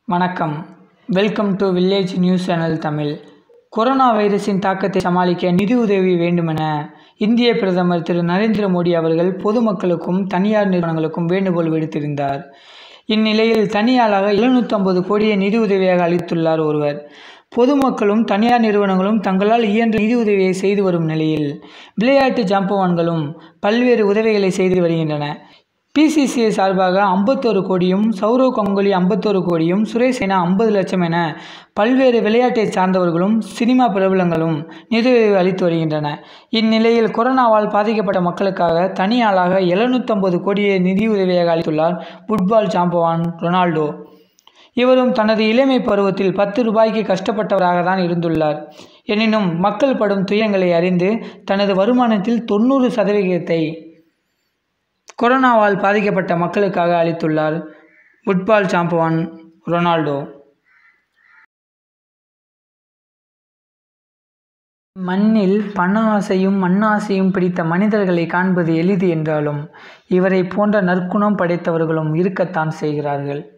வணக்கம் welcome to village news channel Tamil corona வைரஸின் தாக்கத்தை சமாளிக்க நிதியுதவி வேண்டுமென இந்திய பிரதமர் திரு நரேந்திர மோடி அவர்கள் பொதுமக்களுக்கும் தனியார் நிறுவனங்களுக்கும் வேண்டுகோள் விடுத்திருந்தார் இந்நிலையில் தனியாளாக எழுநூற்றம்பது கோடியை நிதியுதவியாக அளித்துள்ளார் ஒருவர் பொதுமக்களும் தனியார் நிறுவனங்களும் தங்களால் இயன்ற நிதியுதவியை செய்து வரும் நிலையில் விளையாட்டு ஜம்பவான்களும் பல்வேறு உதவிகளை செய்து வருகின்றன பிசிசிஐ சார்பாக ஐம்பத்தோரு கோடியும் சௌரவ் கங்குலி ஐம்பத்தோரு கோடியும் சுரேஷ் ரெய்னா ஐம்பது லட்சம் என பல்வேறு விளையாட்டை சார்ந்தவர்களும் சினிமா பிரபலங்களும் நிதியுதவி அளித்து வருகின்றன இந்நிலையில் கொரோனாவால் பாதிக்கப்பட்ட மக்களுக்காக தனி ஆளாக எழுநூற்றம்பது கோடியை நிதியுதவியாக அளித்துள்ளார் ஃபுட்பால் சாம்பவான் ரொனால்டோ இவரும் தனது இளமை பருவத்தில் பத்து ரூபாய்க்கு கஷ்டப்பட்டவராக தான் இருந்துள்ளார் எனினும் மக்கள் படும் துயரங்களை அறிந்து தனது வருமானத்தில் தொண்ணூறு சதவிகிதத்தை கொரோனாவால் பாதிக்கப்பட்ட மக்களுக்காக அளித்துள்ளார் ஃபுட்பால் சாம்பவான் ரொனால்டோ மண்ணில் பண ஆசையும் மண்ணாசையும் பிடித்த மனிதர்களை காண்பது எளிது என்றாலும் இவரை போன்ற நற்குணம் படைத்தவர்களும் இருக்கத்தான் செய்கிறார்கள்